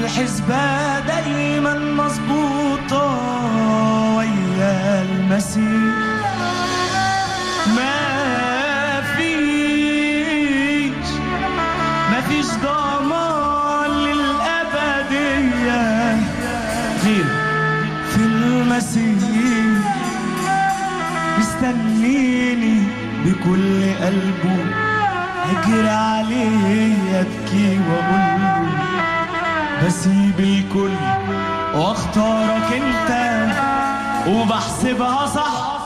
الحسبة دايما مظبوطة ويا المسيح ما فيش ما فيش ضمان للأبدية غير في المسيح مستنيني بكل قلبه هجري عليه يبكي واقول له بسيب الكل واختارك انت وبحسبها صح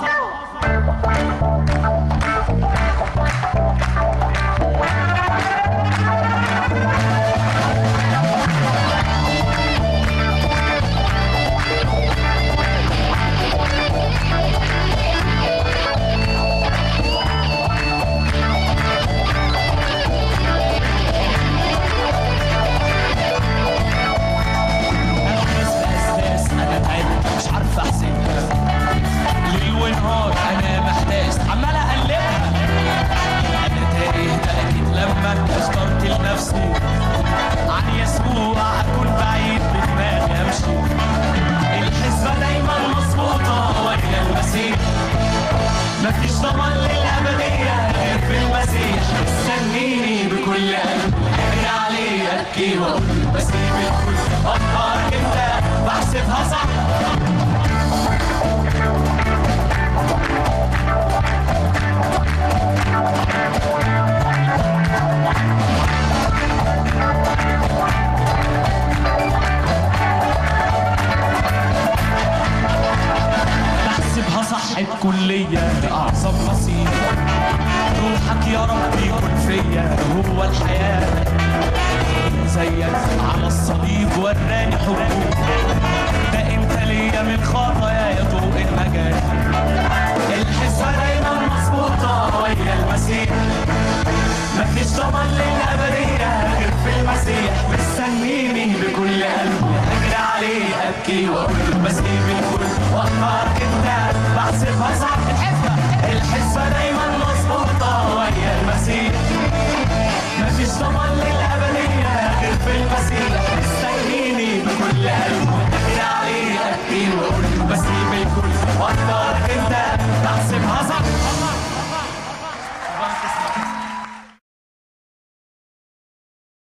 انا ناس بأساس انا تعبت مش عارف احسبها ليل ونهار انا محتاس عمال اقلبها انا تايه ده اكيد لما اخترت لنفسي عن يسوع اكون بعيد بدماغي امشي الحسبة دايما مظبوطة ويا المسيح مفيش ضمان للأبدية غير في المسيح استنيني بكل قلب اجري عليه ابكي واقول بسيب الكل اختارك انت بحسبها صح بحسبها صح بكلية أعظم نصيب روحك يا رب يكون فيا هو الحياة زيك على الصليب وراني حبه ده انت ليا من خطايا ضوء النجاة الحسبة دايما مظبوطة ويا المسيح مفيش ضمان للأبدية غير في المسيح مستنيني بكل قلبي أجري عليه أبكي وأقول بسيب الكل وأختارك أنت بحسبها صح الحسبة الحسبة دايما مظبوطة ويا المسيح مفيش ضمان للأبدية